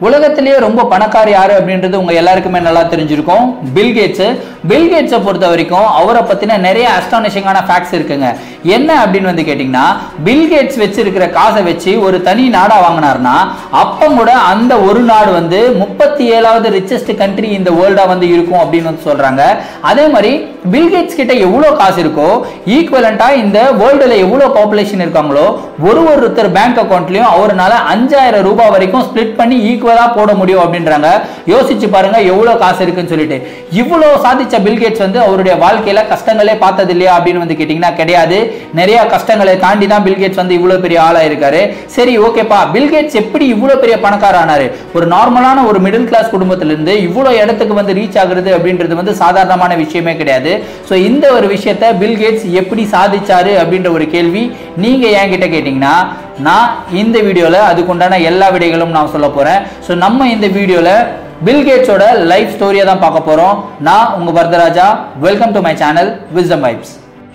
உலகத்திலேயே ரொம்ப பணக்கார யாரு அப்படின்றது உங்க எல்லாருக்குமே நல்லா தெரிஞ்சிருக்கும் பில் கேட்ஸ் பில் கேட்ஸை பொறுத்த வரைக்கும் அவரை பத்தின நிறைய அஸ்டானிஷிங்கான ஃபேக்ட்ஸ் இருக்குங்க என்ன அப்படின்னு வந்து கேட்டிங்கன்னா பில் கேட்ஸ் வச்சிருக்கிற காசை வச்சு ஒரு தனி நாடா வாங்கினார்னா அப்போ கூட அந்த ஒரு நாடு வந்து முப்பத்தி ஏழாவது ரிச்சஸ்ட் கண்ட்ரி இந்த வேர்ல்டா வந்து இருக்கும் அப்படின்னு வந்து சொல்றாங்க அதே மாதிரி பில் கேட்ஸ் கிட்ட எவ்வளோ காசு இருக்கோ ஈக்குவலண்டா இந்த வேர்ல்டுல எவ்வளோ பாப்புலேஷன் இருக்காங்களோ ஒரு ஒருத்தர் பேங்க் அக்கௌண்ட்லயும் அவரால் அஞ்சாயிரம் ரூபாய் வரைக்கும் ஸ்ப்ளிட் பண்ணி ஈக்குவலா போட முடியும் அப்படின்றாங்க யோசிச்சு பாருங்க எவ்வளோ காசு இருக்குன்னு சொல்லிட்டு இவ்வளோ சாதிச்ச பில்கேட்ஸ் வந்து அவருடைய வாழ்க்கையில கஷ்டங்களே பார்த்தது இல்லையா அப்படின்னு வந்து கேட்டிங்கன்னா கிடையாது நிறைய கஷ்டங்களை தாண்டி தான் பில்கேட்ஸ் வந்து இவ்வளோ பெரிய ஆளா இருக்காரு சரி ஓகேப்பா பில்கேட்ஸ் எப்படி இவ்வளோ பெரிய பணக்கார ஆனாரு ஒரு நார்மலான ஒரு மிடில் கிளாஸ் குடும்பத்திலிருந்து இவ்வளோ இடத்துக்கு வந்து ரீச் ஆகுறது அப்படின்றது வந்து சாதாரணமான விஷயமே கிடையாது ஸோ இந்த ஒரு விஷயத்த பில்கேட்ஸ் எப்படி சாதிச்சாரு அப்படின்ற ஒரு கேள்வி நீங்க என்கிட்ட கேட்டீங்கன்னா நான் இந்த வீடியோல அதுக்குண்டான எல்லா விடைகளும் நான் சொல்ல போறேன் ஸோ நம்ம இந்த வீடியோல பில் கேட்ஸோட லைஃப் ஸ்டோரியை தான் பார்க்க போறோம் நான் உங்க Varadaraja welcome to my channel wisdom vibes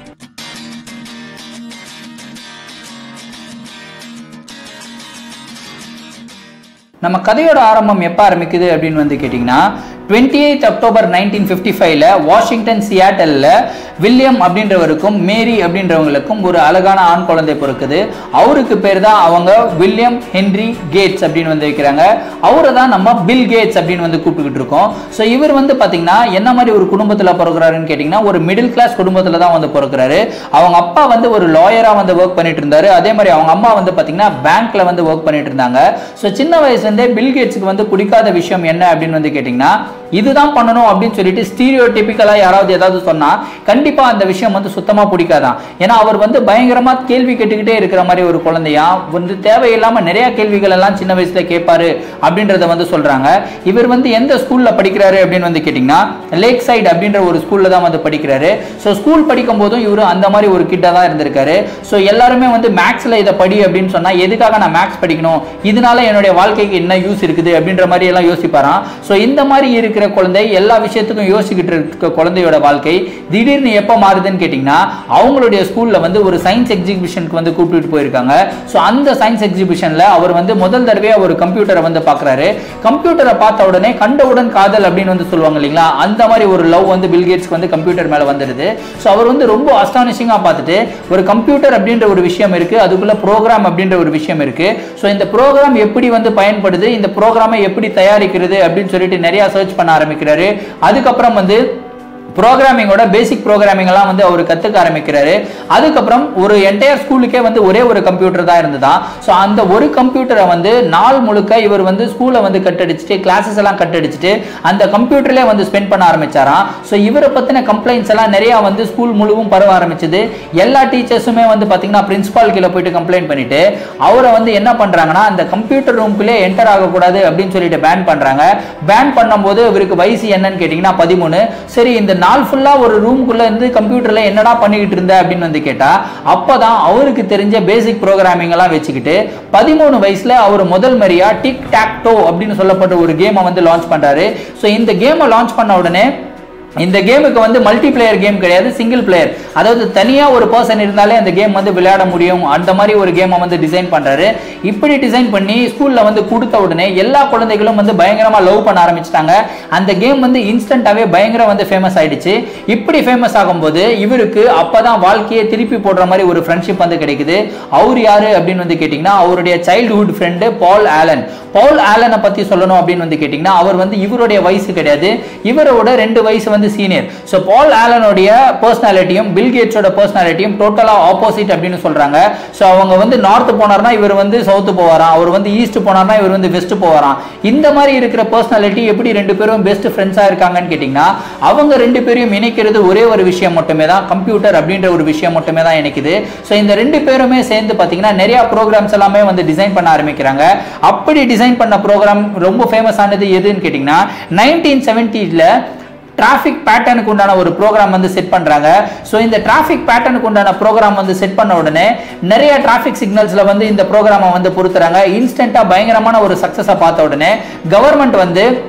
நம்ம கதையோட ஆரம்பம் எப்போ ஆரம்பிக்குது அப்படின்னு வந்து கேட்டிங்கன்னா twenty eight October nineteen fifty ஃபைவ்ல வாஷிங்டன் சியாட்டலில் வில்லியம் அப்படின்றவருக்கும் மேரி அப்படின்றவங்களுக்கும் ஒரு அழகான ஆண் குழந்தை பிறக்குது அவருக்கு பேர் தான் அவங்க வில்லியம் ஹென்ரி கேட்ஸ் அப்படின்னு வந்து வைக்கிறாங்க அவரை தான் நம்ம பில் கேட்ஸ் அப்படின்னு வந்து கூப்பிட்டுக்கிட்டு இருக்கோம் ஸோ இவர் வந்து பார்த்தீங்கன்னா என்ன மாதிரி ஒரு குடும்பத்தில் பிறகுறாருன்னு கேட்டிங்கன்னா ஒரு மிடில் கிளாஸ் குடும்பத்தில் தான் வந்து பிறக்குறாரு அவங்க அப்பா வந்து ஒரு லாயராக வந்து ஒர்க் பண்ணிட்டு இருந்தாரு அதே மாதிரி அவங்க அம்மா வந்து பார்த்தீங்கன்னா பேங்க்ல வந்து ஒர்க் பண்ணிட்டு இருந்தாங்க ஸோ சின்ன வயசுலேருந்தே பில் கேட்ஸுக்கு வந்து பிடிக்காத விஷயம் என்ன அப்படின்னு வந்து கேட்டிங்கன்னா இதுதான் பண்ணணும் அப்படின்னு சொல்லிட்டு ஸ்டீரியோ டிபிக்கலாக யாராவது ஏதாவது சொன்னால் கண்டிப்பாக அந்த விஷயம் வந்து சுத்தமாக பிடிக்காதான் ஏன்னா அவர் வந்து பயங்கரமாக கேள்வி கேட்டுக்கிட்டே இருக்கிற மாதிரி ஒரு குழந்தையா வந்து தேவையில்லாமல் நிறைய கேள்விகள் எல்லாம் சின்ன வயசுல கேட்பாரு அப்படின்றத வந்து சொல்றாங்க இவர் வந்து எந்த ஸ்கூல்ல படிக்கிறாரு அப்படின்னு வந்து கேட்டிங்கன்னா லேக் சைடு அப்படின்ற ஒரு ஸ்கூல்ல தான் வந்து படிக்கிறாரு ஸோ ஸ்கூல் படிக்கும் போதும் இவர் அந்த மாதிரி ஒரு கிட்ட தான் இருந்திருக்காரு ஸோ எல்லாருமே வந்து மேக்ஸ்ல இதை படி அப்படின்னு சொன்னா எதுக்காக நான் மேக்ஸ் படிக்கணும் இதனால என்னுடைய வாழ்க்கைக்கு என்ன யூஸ் இருக்குது அப்படின்ற மாதிரி எல்லாம் யோசிப்பாராம் ஸோ இந்த மாதிரி இருக்கிற குழந்தை எல்லா விஷயத்துக்கும் யோசிக்கிட்டு இருக்க குழந்தையோட வாழ்க்கை திடீர்னு எப்போ மாறுதுன்னு கேட்டிங்கன்னா அவங்களுடைய ஸ்கூல்ல வந்து ஒரு சயின்ஸ் எக்ஸிபிஷனுக்கு வந்து கூப்பிட்டு போயிருக்காங்க ஸோ அந்த சயின்ஸ் எக்ஸிபிஷன்ல அவர் வந்து முதல் தடவையாக ஒரு கம்ப்யூட்டரை வந்து பார்க்குறாரு கம்ப்யூட்டரை பார்த்த உடனே கண்டவுடன் காதல் அப்படின்னு வந்து சொல்லுவாங்க இல்லைங்களா அந்த மாதிரி ஒரு லவ் வந்து பில்கேட்ஸ்க்கு வந்து கம்ப்யூட்டர் மேலே வந்துடுது ஸோ அவர் வந்து ரொம்ப அஸ்டானிஷிங்காக பார்த்துட்டு ஒரு கம்ப்யூட்டர் அப்படின்ற ஒரு விஷயம் இருக்கு அதுக்குள்ள ப்ரோக்ராம் அப்படின்ற ஒரு விஷயம் இருக்கு ஸோ இந்த ப்ரோக்ராம் எப்படி வந்து பயன்படுது இந்த ப்ரோக்ராமை எப்படி தயாரிக்கிறது அப்படின்னு சொல்லிட்டு நிறைய சர்ச் பண்ண ஆரம்பிக்கிறாரு அதுக்கப்புறம் வந்து ப்ரோக்ராமிங்கோட பேசிக் ப்ரோக்ராமிங் எல்லாம் வந்து அவர் கற்றுக்க ஆரம்பிக்கிறாரு அதுக்கப்புறம் ஒரு என்டையர் ஸ்கூலுக்கே வந்து ஒரே ஒரு கம்ப்யூட்டர் தான் இருந்ததா ஸோ அந்த ஒரு கம்ப்யூட்டரை வந்து நாள் முழுக்க இவர் வந்து ஸ்கூலை வந்து கட்டடிச்சுட்டு கிளாஸஸ் எல்லாம் கட்டடிச்சுட்டு அந்த கம்ப்யூட்டர்லேயே வந்து ஸ்பெண்ட் பண்ண ஆரம்பிச்சாராம் ஸோ இவரை பற்றின கம்ப்ளைண்ட்ஸ் எல்லாம் நிறையா வந்து ஸ்கூல் முழுவும் பரவ ஆரம்பிச்சது எல்லா டீச்சர்ஸுமே வந்து பார்த்தீங்கன்னா பிரின்சிபால் கீழே போயிட்டு கம்ப்ளைண்ட் பண்ணிட்டு அவரை வந்து என்ன பண்ணுறாங்கன்னா அந்த கம்ப்யூட்டர் ரூம்குள்ளே என்டர் ஆகக்கூடாது அப்படின்னு சொல்லிட்டு பேன் பண்ணுறாங்க பேன் பண்ணும்போது இவருக்கு வயசு என்னன்னு கேட்டிங்கன்னா பதிமூணு சரி இந்த நாள் ஃபுல்லாக ஒரு ரூம்குள்ளே இருந்து கம்ப்யூட்டரில் என்னடா பண்ணிக்கிட்டு இருந்த அப்படின்னு வந்து கேட்டால் அப்போ தான் அவருக்கு தெரிஞ்ச பேசிக் ப்ரோக்ராமிங் எல்லாம் வச்சுக்கிட்டு பதிமூணு வயசில் அவர் முதல் மாதிரியா டிக் டாக் டோ அப்படின்னு சொல்லப்பட்ட ஒரு கேமை வந்து லான்ச் பண்ணுறாரு ஸோ இந்த கேமை லான்ச் பண்ண உடனே இந்த கேமுக்கு வந்து மல்டி பிளேயர் கேம் கிடையாது சிங்கிள் பிளேயர் அதாவது தனியாக ஒரு பர்சன் இருந்தாலே அந்த கேம் வந்து விளையாட முடியும் அந்த மாதிரி ஒரு கேமை வந்து டிசைன் பண்ணுறாரு இப்படி டிசைன் பண்ணி ஸ்கூலில் வந்து கொடுத்த உடனே எல்லா குழந்தைகளும் வந்து பயங்கரமாக லவ் பண்ண ஆரம்பிச்சிட்டாங்க அந்த கேம் வந்து இன்ஸ்டண்ட்டாகவே பயங்கர வந்து ஃபேமஸ் ஆயிடுச்சு இப்படி ஃபேமஸ் ஆகும்போது இவருக்கு அப்போ தான் வாழ்க்கையை திருப்பி போடுற மாதிரி ஒரு ஃப்ரெண்ட்ஷிப் வந்து கிடைக்குது அவர் யாரு அப்படின்னு வந்து கேட்டிங்கன்னா அவருடைய childhood friend Paul Allen Paul ஆலனை பற்றி சொல்லணும் அப்படின்னு வந்து கேட்டிங்கன்னா அவர் வந்து இவருடைய வயசு கிடையாது இவரோட ரெண்டு வயசு வந்து சீனியர் ஸோ பால் ஆலனுடைய பர்சனாலிட்டியும் பில் கேட்ஸோட பர்சனாலிட்டியும் டோட்டலாக ஆப்போசிட் அப்படின்னு சொல்கிறாங்க ஸோ அவங்க வந்து நார்த் போனார்னா இவர் வந்து சவுத்து போவாராம் அவர் வந்து ஈஸ்ட் போனார்னா இவர் வந்து வெஸ்ட் போவாராம் இந்த மாதிரி இருக்கிற பர்சனாலிட்டி எப்படி ரெண்டு பேரும் பெஸ்ட் ஃப்ரெண்ட்ஸாக இருக்காங்கன்னு கேட்டிங்கன்னா அவங்க ரெண்டு பேரையும் இணைக்கிறது ஒரே ஒரு விஷயம் மட்டுமே தான் கம்ப்யூட்டர் அப்படின்ற ஒரு விஷயம் மட்டுமே தான் இணைக்குது ஸோ இந்த ரெண்டு பேருமே சேர்ந்து பார்த்தீங்கன்னா நிறைய ப்ரோக்ராம்ஸ் எல்லாமே வந்து டிசைன் பண்ண ஆரம்பிக்கிறாங்க அப்படி டிசைன் பண்ண ப்ரோக்ராம் ரொம்ப ஃபேமஸ் ஆனது எதுன்னு கேட்டிங்கன்னா நைன்டீன் செவன்ட்டியில் டிராஃபிக் பேட்டர்னுக்கு உண்டான ஒரு ப்ரோக்ராம் வந்து செட் பண்ணுறாங்க ஸோ இந்த டிராஃபிக் பேட்டர்னுக்கு உண்டான ப்ரோக்ராம் வந்து செட் பண்ண உடனே நிறைய டிராஃபிக் சிக்னல்ஸில் வந்து இந்த ப்ரோக்ராமை வந்து பொறுத்துறாங்க இன்ஸ்டண்ட்டாக பயங்கரமான ஒரு சக்ஸஸை பார்த்த உடனே கவர்மெண்ட் வந்து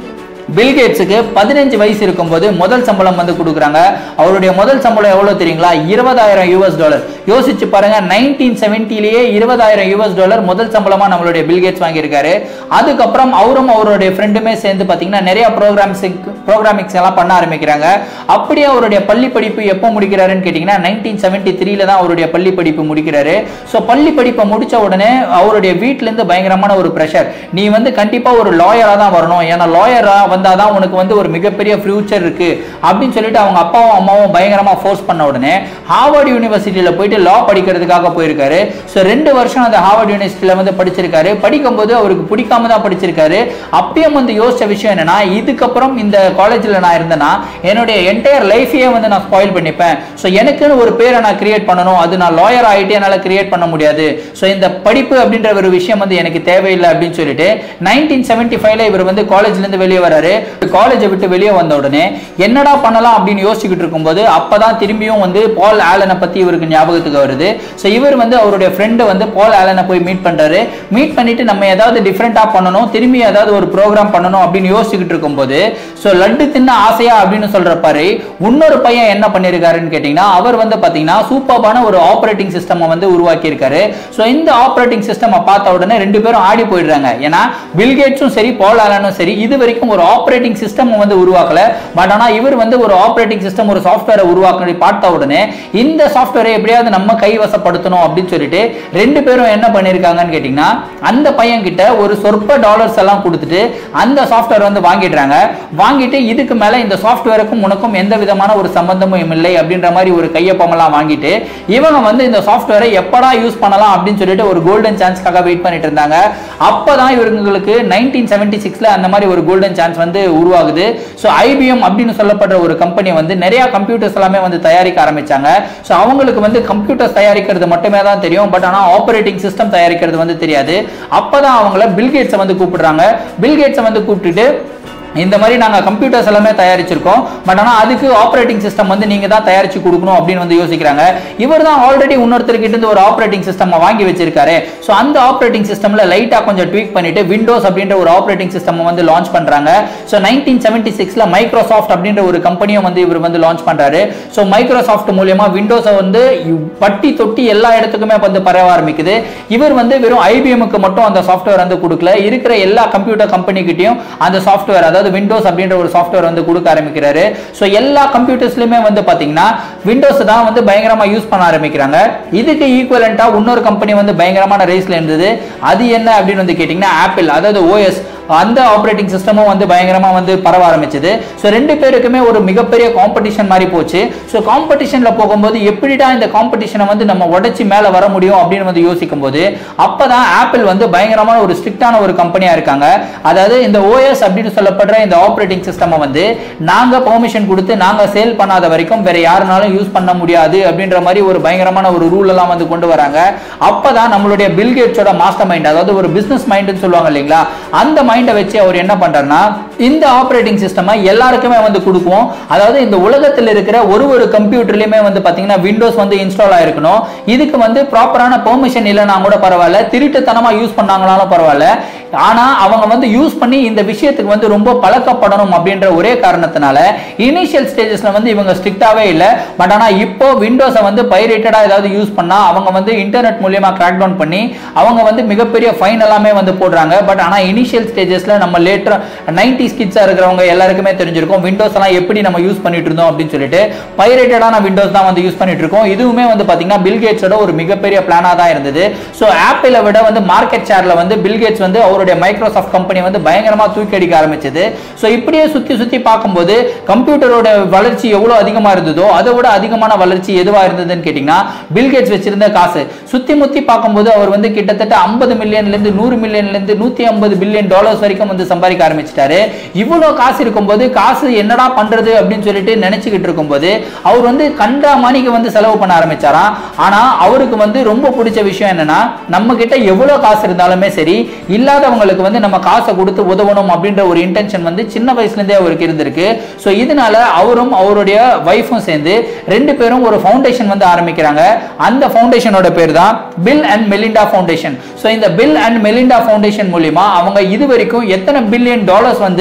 பில்கேட்ஸுக்கு பதினஞ்சு வயசு இருக்கும்போது முதல் சம்பளம் வந்து கொடுக்குறாங்க அவருடைய முதல் சம்பளம் எவ்வளவு தெரியுங்களா இருபதாயிரம் யூஎஸ் டாலர் யோசிச்சு பாருங்க நைன்டீன் செவன்டிலேயே இருபதாயிரம் யூஎஸ் டாலர் முதல் சம்பளமா நம்மளுடைய பில்கேட்ஸ் வாங்கியிருக்காரு அதுக்கப்புறம் அவரும் அவருடைய ஃப்ரெண்டுமே சேர்ந்து பார்த்தீங்கன்னா நிறைய ப்ரோக்ராம்ஸ் ப்ரோக்ராமிங்ஸ் எல்லாம் பண்ண ஆரம்பிக்கிறாங்க அப்படியே அவருடைய பள்ளி படிப்பு எப்போ முடிக்கிறாருன்னு கேட்டிங்கன்னா நைன்டீன் செவன்டி த்ரீல தான் அவருடைய பள்ளி படிப்பு முடிக்கிறாரு ஸோ பள்ளி படிப்பை முடிச்ச உடனே அவருடைய வீட்டிலேருந்து பயங்கரமான ஒரு ப்ரெஷர் நீ வந்து கண்டிப்பாக ஒரு லாயராக தான் வரணும் ஏன்னா லாயராக வந்தால் தான் உனக்கு வந்து ஒரு மிகப்பெரிய ஃபியூச்சர் இருக்கு அப்படின்னு சொல்லிட்டு அவங்க அப்பாவும் அம்மாவும் பயங்கரமாக ஃபோர்ஸ் பண்ண உடனே ஹார்வர்ட் யூனிவர்சிட்டியில் போயிட்டு லா படிக்கிறதுக்காக போயிருக்காரு ஸோ ரெண்டு வருஷம் அந்த ஹார்வர்ட் யூனிவர்சிட்டியில் வந்து படிச்சிருக்காரு படிக்கும்போது அவருக்கு பிடிக்காம தான் படிச்சிருக்காரு அப்பயும் வந்து யோசிச்ச விஷயம் என்னன்னா இதுக்கப்புறம் இந்த காலேஜில் நான் இருந்தேன்னா என்னுடைய என்டையர் லைஃபையே வந்து நான் ஸ்பாயில் பண்ணிப்பேன் ஸோ எனக்குன்னு ஒரு பேரை நான் கிரியேட் பண்ணணும் அது நான் லாயர் ஆகிட்டு என்னால் கிரியேட் பண்ண முடியாது ஸோ இந்த படிப்பு அப்படின்ற ஒரு விஷயம் வந்து எனக்கு தேவையில்லை அப்படின்னு சொல்லிட்டு நைன்டீன் செவன்டி ஃபைவ்ல இவர் வந்து காலேஜ்லேருந்து வெளியே வராரு காலேஜை விட்டு வெளியே வந்த உடனே என்னடா பண்ணலாம் அப்படின்னு யோசிச்சுக்கிட்டு இருக்கும்போது அப்பதான் திரும்பியும் வந்து பால் ஆலனை பத்தி இவருக்கு ஞாபகத்துக்கு வருது ஸோ இவர் வந்து அவருடைய ஃப்ரெண்டு வந்து பால் ஆலனை போய் மீட் பண்றாரு மீட் பண்ணிட்டு நம்ம ஏதாவது டிஃப்ரெண்டா பண்ணணும் திரும்பி ஏதாவது ஒரு ப்ரோக்ராம் பண்ணணும் அப்படின்னு யோசிச்சுக்கிட்டு இருக்கும்போது ஸோ லட்டு தின்ன ஆசையா அப்படின்னு சொல்ற பாரு இன்னொரு பையன் என்ன பண்ணிருக்காருன்னு கேட்டீங்கன்னா அவர் வந்து பாத்தீங்கன்னா சூப்பர்பான ஒரு ஆப்ரேட்டிங் சிஸ்டம் வந்து உருவாக்கி இருக்காரு ஸோ இந்த ஆப்ரேட்டிங் சிஸ்டம் பார்த்த உடனே ரெண்டு பேரும் ஆடி போயிடுறாங்க ஏன்னா பில்கேட்ஸும் சரி பால் ஆலனும் சரி இது வரைக்கும் ஒரு ஆப்ரேட்டிங் சிஸ்டம் வந்து உருவாக்கல பட் ஆனா இவர் வந்து ஒரு ஆப்ரேட்டிங் சிஸ்டம் ஒரு சாஃப்ட்வேரை உருவாக்கி பார்த்த உடனே இந்த சாஃப்ட்வேரை எப்படியாவது நம்ம கைவசப்படுத்தணும் அப்படின்னு சொல்லிட்டு ரெண்டு பேரும் என்ன பண்ணிருக்காங்கன்னு கேட்டீங்கன்னா அந்த பையன் கிட்ட ஒரு சொற்ப டாலர்ஸ் எல்லாம் கொடுத்துட்டு அந்த சாஃப்ட்வேர் வந்து வாங்கிடுறாங்க வாங்கிட்டு இதுக்கு மேல இந்த சாஃப்ட்வேருக்கும் உனக்கும் எந்த விதமான ஒரு சம்பந்தமும் இல்லை அப்படின்ற மாதிரி ஒரு கையொப்பமெல்லாம் வாங்கிட்டு இவங்க வந்து இந்த சாஃப்ட்வேரை எப்படா யூஸ் பண்ணலாம் அப்படின்னு சொல்லிட்டு ஒரு கோல்டன் சான்ஸ்க்காக வெயிட் பண்ணிட்டு இருந்தாங்க அப்பதான் இவங்களுக்கு நைன்டீன் செவன்டி சிக்ஸ்ல அந்த மாதிரி ஒரு கோல்டன் சான்ஸ் வந்து உருவாகுது ஸோ ஐபிஎம் அப்படின்னு சொல்லப்படுற ஒரு கம்பெனி வந்து நிறைய கம்ப்யூட்டர்ஸ் எல்லாமே வந்து தயாரிக்க ஆரம்பிச்சாங்க ஸோ அவங்களுக்கு வந்து கம்ப்யூட்டர்ஸ் தயாரிக்கிறது மட்டுமே தான் தெரியும் பட் ஆனால் ஆப்ரேட்டிங் சிஸ்டம் தயாரிக்கிறது வந்து தெரியாது அப்பதான் அவங்கள பில்கேட்ஸை வந்து கூப்பிடுறாங்க பில்கேட்ஸை வந்து கூப்பிட்டுட்டு இந்த மாதிரி நாங்கள் கம்ப்யூட்டர்ஸ் எல்லாமே தயாரிச்சிருக்கோம் பட் ஆனால் அதுக்கு ஆப்ரேட்டிங் சிஸ்டம் வந்து நீங்கள் தான் தயாரிச்சு கொடுக்கணும் அப்படின்னு வந்து யோசிக்கிறாங்க இவர் தான் ஆல்ரெடி இன்னொருத்தர்கிட்ட இருந்து ஒரு ஆப்ரேட்டிங் சிஸ்டம் வாங்கி வச்சிருக்காரு ஸோ அந்த ஆப்ரேட்டிங் சிஸ்டம்ல லைட்டாக கொஞ்சம் ட்வீக் பண்ணிட்டு விண்டோஸ் அப்படின்ற ஒரு ஆப்ரேட்டிங் சிஸ்டம் வந்து லான்ச் பண்றாங்க ஸோ நைன்டீன் செவன்டி சிக்ஸ்ல மைக்ரோசாஃப்ட் அப்படின்ற ஒரு கம்பெனியும் வந்து இவர் வந்து லான்ச் பண்றாரு ஸோ மைக்ரோசாஃப்ட் மூலியமா விண்டோஸை வந்து பட்டி தொட்டி எல்லா இடத்துக்குமே வந்து பரவ ஆரம்பிக்குது இவர் வந்து வெறும் ஐபிஎம்க்கு மட்டும் அந்த சாஃப்ட்வேர் வந்து கொடுக்கல இருக்கிற எல்லா கம்ப்யூட்டர் கம்பெனிக்கிட்டையும் அந்த சாஃப்ட்வேர் அதாவது விண்டோஸ் அப்படின்ற ஒரு சாஃப்ட்வேர் வந்து கொடுக்க ஆரம்பிக்கிறாரு ஸோ எல்லா கம்ப்யூட்டர்ஸ்லையுமே வந்து பார்த்தீங்கன்னா விண்டோஸ் தான் வந்து பயங்கரமாக யூஸ் பண்ண ஆரம்பிக்கிறாங்க இதுக்கு ஈக்குவலண்ட்டாக இன்னொரு கம்பெனி வந்து பயங்கரமான ரேஸில் இருந்தது அது என்ன அப்படின்னு வந்து கேட்டிங்கன்னா ஆப்பிள் அதாவது ஓஎஸ் அந்த ஆப்ரேட்டிங் சிஸ்டமும் வந்து பயங்கரமாக வந்து பரவ ஆரம்பிச்சது ஸோ ரெண்டு பேருக்குமே ஒரு மிகப்பெரிய காம்படிஷன் மாதிரி போச்சு ஸோ காம்படிஷனில் போகும்போது எப்படிடா இந்த காம்படிஷனை வந்து நம்ம உடைச்சி மேலே வர முடியும் அப்படின்னு வந்து யோசிக்கும் போது அப்போ தான் ஆப்பிள் வந்து பயங்கரமான ஒரு ஸ்ட்ரிக்டான ஒரு கம்பெனியாக இருக்காங்க அதாவது இந்த ஓஎஸ் அப்படின்னு சொல்லப்படுற இந்த ஆப்ரேட்டிங் சிஸ்டமை வந்து நாங்கள் பெர்மிஷன் கொடுத்து நாங்கள் சேல் பண்ணாத வரைக்கும் வேற யாருனாலும் யூஸ் பண்ண முடியாது அப்படின்ற மாதிரி ஒரு பயங்கரமான ஒரு ரூல் எல்லாம் வந்து கொண்டு வராங்க அப்பதான் நம்மளுடைய பில்கேட்ஸோட மாஸ்டர் மைண்ட் அதாவது ஒரு பிசினஸ் மைண்டுன்னு சொல்லுவாங்க இல்லைங்களா அந்த மைண்டை வச்சு அவர் என்ன பண்றாருன்னா இந்த ஆப்ரேட்டிங் சிஸ்டமை எல்லாருக்குமே வந்து கொடுக்குவோம் அதாவது இந்த உலகத்தில் இருக்கிற ஒரு ஒரு கம்ப்யூட்டர்லயுமே வந்து பாத்தீங்கன்னா விண்டோஸ் வந்து இன்ஸ்டால் ஆயிருக்கணும் இதுக்கு வந்து ப்ராப்பரான பெர்மிஷன் இல்லைனா கூட பரவாயில்ல திருட்டுத்தனமா யூஸ் பண்ணாங்களாலும் பரவாயில்ல ஆனா அவங்க வந்து யூஸ் பண்ணி இந்த விஷயத்துக்கு வந்து ரொம்ப பழக்கப்படணும் அப்படின்ற ஒரே காரணத்தினால இனிஷியல் ஸ்டேஜஸ்ல வந்து இவங்க ஸ்ட்ரிக்டாவே இல்லை பட் ஆனா இப்போ விண்டோஸை வந்து பைரேட்டடா ஏதாவது யூஸ் பண்ணா அவங்க வந்து இன்டர்நெட் மூலியமா கிராக் டவுன் பண்ணி அவங்க வந்து மிகப்பெரிய ஃபைன் எல்லாமே வந்து போடுறாங்க பட் ஆனா இனிஷியல் ஸ்டேஜஸ்ல நம்ம லேட்டர் நைன்டி ஸ்கிட்ஸா இருக்கிறவங்க எல்லாருக்குமே தெரிஞ்சிருக்கும் விண்டோஸ் எல்லாம் எப்படி நம்ம யூஸ் பண்ணிட்டு இருந்தோம் அப்படின்னு சொல்லிட்டு பைரேட்டடான விண்டோஸ் தான் வந்து யூஸ் பண்ணிட்டு இருக்கோம் இதுவுமே வந்து பாத்தீங்கன்னா பில்கேட்ஸோட ஒரு மிகப்பெரிய பிளானா தான் இருந்தது ஸோ ஆப்பிளை விட வந்து மார்க்கெட் ஷேர்ல வந்து பில்கேட்ஸ் வந்து அவருடைய மைக்ரோசாஃப்ட் கம்பெனி வந்து பயங்கரமா தூக்கி அடிக்க ஆரம்பிச்சது ஸோ இப்படியே சுத்தி சுத்தி பார்க்கும்போது கம்ப்யூட்டரோட வளர்ச்சி எவ்வளவு அதிகமா இருந்ததோ அதை விட அதிகமான வளர்ச்சி எதுவா இருந்ததுன்னு கேட்டீங்கன்னா பில்கேட்ஸ் வச்சிருந்த காசு சுத்தி முத்தி பார்க்கும்போது அவர் வந்து கிட்டத்தட்ட ஐம்பது மில்லியன்ல இருந்து நூறு மில்லியன்ல இருந்து நூத்தி ஐம்பது பில்லியன் டாலர்ஸ் வரைக்கும் வந்து சம்பாதிக்க ஆரம்பிச்சிட்டாரு இவ்வளவு காசு இருக்கும்போது காசு என்னடா பண்றது அப்படின்னு சொல்லிட்டு நினைச்சுக்கிட்டு இருக்கும்போது அவர் வந்து கண்டா மணிக்கு வந்து செலவு பண்ண ஆரம்பிச்சாராம் ஆனா அவருக்கு வந்து ரொம்ப பிடிச்ச விஷயம் என்னன்னா நம்ம கிட்ட எவ்வளவு காசு இருந்தாலுமே சரி இல்லாதவங்களுக்கு வந்து நம்ம காசை கொடுத்து உதவணும் அப்படின்ற ஒரு இன்டென்ஷன் வந்து சின்ன வயசுல இருந்தே அவருக்கு இருந்திருக்கு ஸோ இதனால அவரும் அவருடைய ஒய்ஃபும் சேர்ந்து ரெண்டு பேரும் ஒரு ஃபவுண்டேஷன் வந்து ஆரம்பிக்கிறாங்க அந்த ஃபவுண்டேஷனோட பேர் தான் Bill and Melinda foundation so இந்த பில் அண்ட் மெலிண்டா ஃபவுண்டேஷன் மூலியமா அவங்க இது வரைக்கும் எத்தனை பில்லியன் டாலர்ஸ் வந்து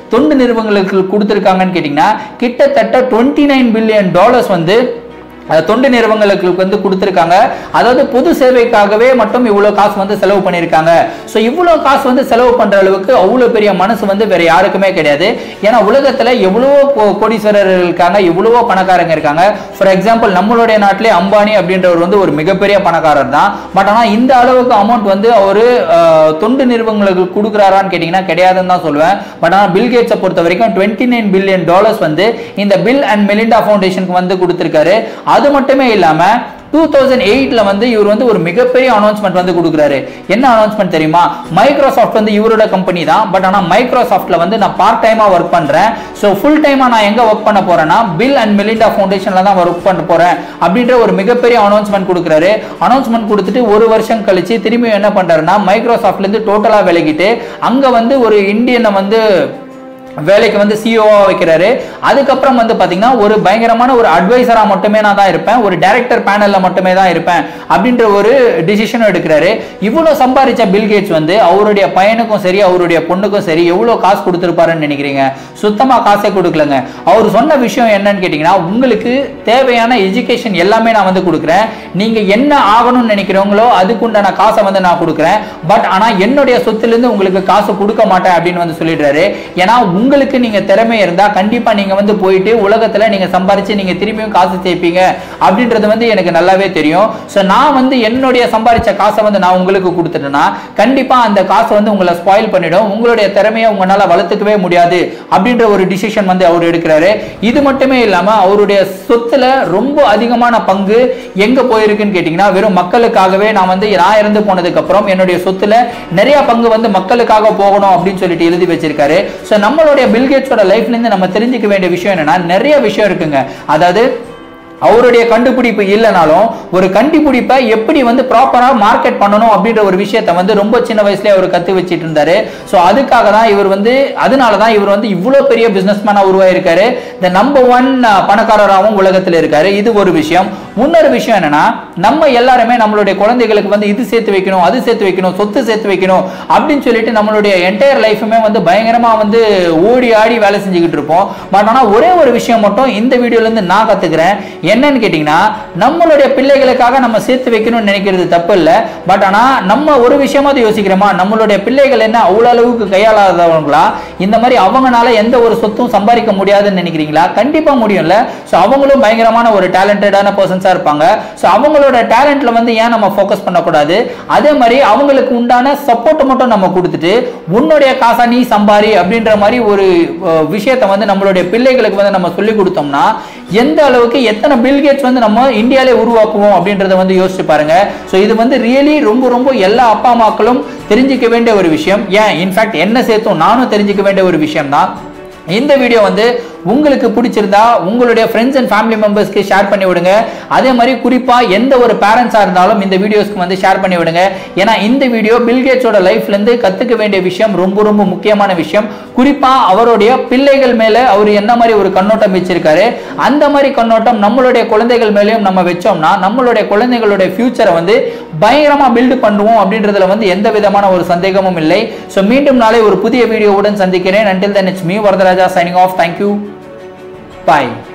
தொண்டு நிறுவனங்களுக்கு கொடுத்துருக்காங்கன்னு கேட்டிங்கன்னா கிட்டத்தட்ட டுவெண்ட்டி நைன் பில்லியன் டாலர்ஸ் வந்து அஹ், தொண்டு நிறுவனங்களுக்கு வந்து கொடுத்துருக்காங்க அதாவது பொது சேவைக்காகவே மட்டும் இவ்வளோ காசு வந்து செலவு பண்ணியிருக்காங்க ஸோ இவ்வளோ காசு வந்து செலவு பண்ணுற அளவுக்கு அவ்வளோ பெரிய மனசு வந்து வேற யாருக்குமே கிடையாது ஏன்னா உலகத்தில் எவ்வளவோ கோ- கோடீஸ்வரர்கள் இருக்காங்க எவ்வளவோ பணக்காரங்க இருக்காங்க ஃபார் எக்ஸாம்பிள் நம்மளுடைய நாட்டிலே அம்பானி அப்படின்றவர் வந்து ஒரு மிகப்பெரிய பணக்காரர் தான் பட் ஆனால் இந்த அளவுக்கு அமௌண்ட் வந்து அவர் தொண்டு நிறுவனங்களுக்கு கொடுக்குறாரான்னு கேட்டிங்கன்னா கிடையாதுன்னு தான் சொல்லுவேன் பட் ஆனால் பில் கேட்ஸை பொறுத்த வரைக்கும் டுவெண்ட்டி நைன் பில்லியன் டாலர்ஸ் வந்து இந்த பில் அண்ட் மெலிண்டா ஃபவுண்டேஷனுக்கு வந்து கொடுத்துருக்காரு அது மட்டுமே இல்லாமல் டூ தௌசண்ட் எயிட்ல வந்து இவர் வந்து ஒரு மிகப்பெரிய அனௌன்ஸ்மெண்ட் வந்து கொடுக்குறாரு என்ன அனௌன்ஸ்மெண்ட் தெரியுமா மைக்ரோசாஃப்ட் வந்து இவரோட கம்பெனி தான் பட் ஆனால் மைக்ரோசாஃப்ட்ல வந்து நான் பார்ட் டைமா ஒர்க் பண்றேன் ஸோ ஃபுல் டைமா நான் எங்க ஒர்க் பண்ண போறேன்னா பில் அண்ட் மெலிண்டா ஃபவுண்டேஷன்ல தான் ஒர்க் பண்ண போறேன் அப்படின்ற ஒரு மிகப்பெரிய அனௌன்ஸ்மெண்ட் கொடுக்குறாரு அனௌன்ஸ்மெண்ட் கொடுத்துட்டு ஒரு வருஷம் கழிச்சு திரும்பி என்ன பண்றாருன்னா மைக்ரோசாஃப்ட்ல இருந்து டோட்டலா விலகிட்டு அங்க வந்து ஒரு இந்தியனை வந்து வேலைக்கு வந்து சிஓவா வைக்கிறாரு அதுக்கப்புறம் வந்து பாத்தீங்கன்னா ஒரு பயங்கரமான ஒரு அட்வைசரா மட்டுமே நான் தான் இருப்பேன் ஒரு டைரக்டர் பேனல்ல மட்டுமே தான் இருப்பேன் அப்படின்ற ஒரு டிசிஷனும் எடுக்கிறாரு இவ்வளவு சம்பாதிச்ச பில் கேட்ஸ் வந்து அவருடைய பையனுக்கும் சரி அவருடைய பொண்ணுக்கும் சரி எவ்வளவு காசு கொடுத்துருப்பாருன்னு நினைக்கிறீங்க சுத்தமா காசே கொடுக்கலங்க அவர் சொன்ன விஷயம் என்னன்னு கேட்டீங்கன்னா உங்களுக்கு தேவையான எஜுகேஷன் எல்லாமே நான் வந்து கொடுக்குறேன் நீங்க என்ன ஆகணும்னு நினைக்கிறவங்களோ அதுக்குண்டான காசை வந்து நான் கொடுக்குறேன் பட் ஆனா என்னுடைய சொத்துல இருந்து உங்களுக்கு காசு கொடுக்க மாட்டேன் அப்படின்னு வந்து சொல்லிடுறாரு ஏன்னா உங்களுக்கு நீங்க திறமை இருந்தா கண்டிப்பா நீங்க வந்து போயிட்டு உலகத்துல நீங்க சம்பாரிச்சு நீங்க திரும்பியும் காசு சேர்ப்பீங்க அப்படின்றது வந்து எனக்கு நல்லாவே தெரியும் ஸோ நான் வந்து என்னுடைய சம்பாரிச்ச காசை வந்து நான் உங்களுக்கு கொடுத்துட்டேன்னா கண்டிப்பா அந்த காசு வந்து உங்களை ஸ்பாயில் பண்ணிடும் உங்களுடைய திறமையை உங்களால வளர்த்துக்கவே முடியாது அப்படின்ற ஒரு டிசிஷன் வந்து அவர் எடுக்கிறாரு இது மட்டுமே இல்லாம அவருடைய சொத்துல ரொம்ப அதிகமான பங்கு எங்க போயிருக்குன்னு கேட்டீங்கன்னா வெறும் மக்களுக்காகவே நான் வந்து நான் இறந்து போனதுக்கு அப்புறம் என்னுடைய சொத்துல நிறைய பங்கு வந்து மக்களுக்காக போகணும் அப்படின்னு சொல்லிட்டு எழுதி வச்சிருக்காரு ஸோ நம்மளுடைய பில்கேட்ஸோட லைஃப்ல இருந்து நம்ம தெரிஞ்சுக்க வேண்டிய விஷயம் என்னன்னா நிறைய விஷயம் இருக்குங்க அதாவது அவருடைய கண்டுபிடிப்பு இல்லைனாலும் ஒரு கண்டுபிடிப்பை எப்படி வந்து ப்ராப்பரா மார்க்கெட் பண்ணணும் அப்படின்ற ஒரு விஷயத்த வந்து ரொம்ப சின்ன வயசுலயே அவர் கத்து வச்சிட்டு இருந்தாரு ஸோ அதுக்காக தான் இவர் வந்து அதனால தான் இவர் வந்து இவ்வளோ பெரிய பிசினஸ்மேனா உருவாயிருக்காரு இந்த நம்பர் ஒன் பணக்காரராகவும் உலகத்தில் இருக்காரு இது ஒரு விஷயம் இன்னொரு விஷயம் என்னன்னா நம்ம எல்லாருமே நம்மளுடைய குழந்தைகளுக்கு வந்து இது சேர்த்து வைக்கணும் அது சேர்த்து வைக்கணும் சொத்து சேர்த்து வைக்கணும் அப்படின்னு சொல்லிட்டு நம்மளுடைய என்டையர் லைஃபுமே வந்து பயங்கரமா வந்து ஓடி ஆடி வேலை செஞ்சுக்கிட்டு இருப்போம் பட் ஆனால் ஒரே ஒரு விஷயம் மட்டும் இந்த வீடியோல இருந்து நான் கத்துக்கிறேன் என்னன்னு கேட்டிங்கன்னா நம்மளுடைய பிள்ளைகளுக்காக நம்ம சேர்த்து வைக்கணும்னு நினைக்கிறது தப்பு இல்லை பட் ஆனால் நம்ம ஒரு விஷயமாவது யோசிக்கிறோமா நம்மளுடைய பிள்ளைகள் என்ன அவ்வளோ அளவுக்கு கையாளாதவங்களா இந்த மாதிரி அவங்கனால எந்த ஒரு சொத்தும் சம்பாதிக்க முடியாதுன்னு நினைக்கிறீங்களா கண்டிப்பா முடியும்ல ஸோ அவங்களும் பயங்கரமான ஒரு டேலண்டடான பர்சன்ஸாக இருப்பாங்க ஸோ அவங்களோட டேலண்ட்ல வந்து ஏன் நம்ம ஃபோக்கஸ் பண்ணக்கூடாது அதே மாதிரி அவங்களுக்கு உண்டான சப்போர்ட் மட்டும் நம்ம கொடுத்துட்டு உன்னுடைய காசா நீ சம்பாரி அப்படின்ற மாதிரி ஒரு அஹ், விஷயத்தை வந்து நம்மளுடைய பிள்ளைகளுக்கு வந்து நம்ம சொல்லி கொடுத்தோம்னா எந்த அளவுக்கு எத்தனை பில்கேட்ஸ் வந்து நம்ம இந்தியாவிலே உருவாக்குவோம் அப்படின்றத வந்து யோசிச்சு பாருங்க ஸோ இது வந்து ரியலி ரொம்ப ரொம்ப எல்லா அப்பா அம்மாக்களும் தெரிஞ்சுக்க வேண்டிய ஒரு விஷயம் ஏன் இன்ஃபேக்ட் என்ன சேர்த்தும் நானும் தெரிஞ்சுக்க வேண்டிய ஒரு விஷயம் தான் இந்த வீடியோ வந்து உங்களுக்கு பிடிச்சிருந்தா உங்களுடைய ஃப்ரெண்ட்ஸ் அண்ட் ஃபேமிலி மெம்பர்ஸ்க்கு ஷேர் பண்ணி விடுங்க அதே மாதிரி குறிப்பாக எந்த ஒரு பேரண்ட்ஸாக இருந்தாலும் இந்த வீடியோஸ்க்கு வந்து ஷேர் பண்ணி விடுங்க ஏன்னா இந்த வீடியோ பில்கேட்ஸோட லைஃப்லேருந்து கற்றுக்க வேண்டிய விஷயம் ரொம்ப ரொம்ப முக்கியமான விஷயம் குறிப்பாக அவருடைய பிள்ளைகள் மேலே அவர் என்ன மாதிரி ஒரு கண்ணோட்டம் வச்சிருக்காரு அந்த மாதிரி கண்ணோட்டம் நம்மளுடைய குழந்தைகள் மேலேயும் நம்ம வச்சோம்னா நம்மளுடைய குழந்தைகளுடைய ஃபியூச்சரை வந்து பயங்கரமாக பில்டு பண்ணுவோம் அப்படின்றதுல வந்து எந்த விதமான ஒரு சந்தேகமும் இல்லை ஸோ மீண்டும் நாளை ஒரு புதிய வீடியோவுடன் சந்திக்கிறேன் until then it's me Varadaraja signing off thank you bye